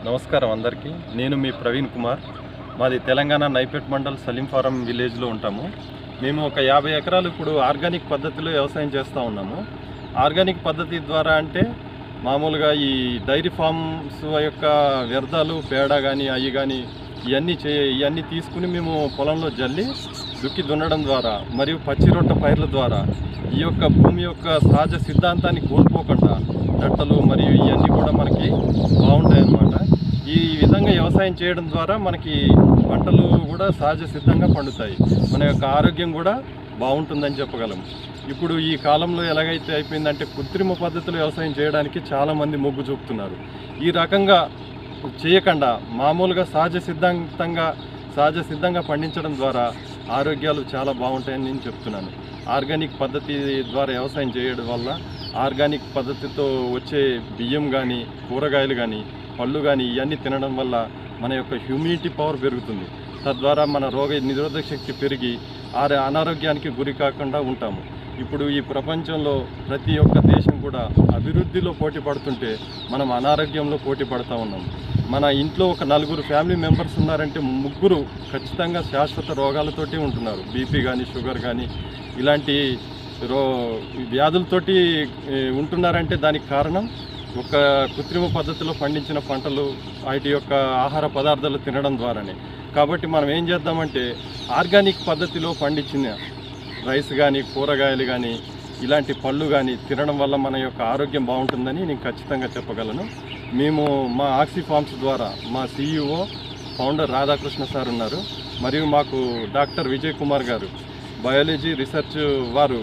నమస్కారం అందరికీ నేను మీ ప్రవీణ్ కుమార్ మాది తెలంగాణ నైపేట్ మండల్ సలీం ఫారం విలేజ్లో ఉంటాము మేము ఒక యాభై ఎకరాలు ఇప్పుడు ఆర్గానిక్ పద్ధతిలో వ్యవసాయం చేస్తూ ఉన్నాము ఆర్గానిక్ పద్ధతి ద్వారా అంటే మామూలుగా ఈ డైరీ ఫార్మ్స్ యొక్క వ్యర్థాలు పేడ కానీ అవి కానీ ఇవన్నీ చే ఇవన్నీ తీసుకుని మేము పొలంలో జల్లి దుక్కి దున్నడం ద్వారా మరియు పచ్చి రొట్ట పైర్ల ద్వారా ఈ యొక్క భూమి యొక్క సహజ సిద్ధాంతాన్ని కోల్పోకుండా దట్టలు మరియు ఇవన్నీ కూడా మనకి బాగుంటాయి అన్నమాట ఈ విధంగా వ్యవసాయం చేయడం ద్వారా మనకి పంటలు కూడా సహజ సిద్ధంగా పండుతాయి మన యొక్క ఆరోగ్యం కూడా బాగుంటుందని చెప్పగలం ఇప్పుడు ఈ కాలంలో ఎలాగైతే అయిపోయిందంటే కృత్రిమ పద్ధతిలో వ్యవసాయం చేయడానికి చాలామంది మొగ్గు చూపుతున్నారు ఈ రకంగా చేయకుండా మామూలుగా సహజ సిద్ధాంతంగా సహజ సిద్ధంగా పండించడం ద్వారా ఆరోగ్యాలు చాలా బాగుంటాయని నేను చెప్తున్నాను ఆర్గానిక్ పద్ధతి ద్వారా వ్యవసాయం చేయడం వల్ల ఆర్గానిక్ పద్ధతితో వచ్చే బియ్యం కానీ కూరగాయలు కానీ పళ్ళు కానీ ఇవన్నీ తినడం వల్ల మన యొక్క హ్యూమినిటీ పవర్ పెరుగుతుంది తద్వారా మన రోగ నిరోధక శక్తి పెరిగి ఆర అనారోగ్యానికి గురి కాకుండా ఉంటాము ఇప్పుడు ఈ ప్రపంచంలో ప్రతి ఒక్క దేశం కూడా అభివృద్ధిలో పోటీ పడుతుంటే మనం అనారోగ్యంలో పోటీ పడుతూ ఉన్నాం మన ఇంట్లో ఒక నలుగురు ఫ్యామిలీ మెంబర్స్ ఉన్నారంటే ముగ్గురు ఖచ్చితంగా శాశ్వత రోగాలతోటి ఉంటున్నారు బీపీ కానీ షుగర్ కానీ ఇలాంటి రో వ్యాధులతోటి ఏ, ఉంటున్నారంటే దానికి కారణం ఒక కృత్రిమ పద్ధతిలో పండించిన పంటలు వాటి యొక్క ఆహార పదార్థాలు తినడం ద్వారానే కాబట్టి మనం ఏం చేద్దామంటే ఆర్గానిక్ పద్ధతిలో పండించిన రైస్ కానీ కూరగాయలు కానీ ఇలాంటి పళ్ళు కానీ తినడం వల్ల మన యొక్క ఆరోగ్యం బాగుంటుందని నేను ఖచ్చితంగా చెప్పగలను మేము మా ఆక్సీ ఫార్మ్స్ ద్వారా మా సీఈఓ ఫౌండర్ రాధాకృష్ణ సార్ ఉన్నారు మరియు మాకు డాక్టర్ విజయ్ కుమార్ గారు బయాలజీ రీసెర్చ్ వారు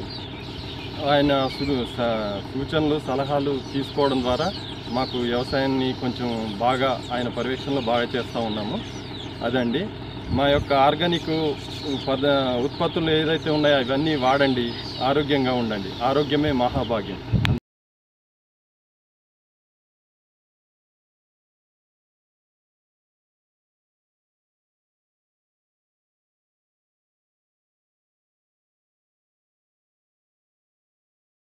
ఆయన సు- స- సూచనలు సలహాలు తీసుకోవడం ద్వారా మాకు వ్యవసాయాన్ని కొంచెం బాగా ఆయన పర్యవేక్షణలో బాగా చేస్తూ ఉన్నాము అదండి మా యొక్క ఆర్గానిక్ పద ఉత్పత్తులు ఏదైతే ఉన్నాయో అవన్నీ వాడండి ఆరోగ్యంగా ఉండండి ఆరోగ్యమే మహాభాగ్యం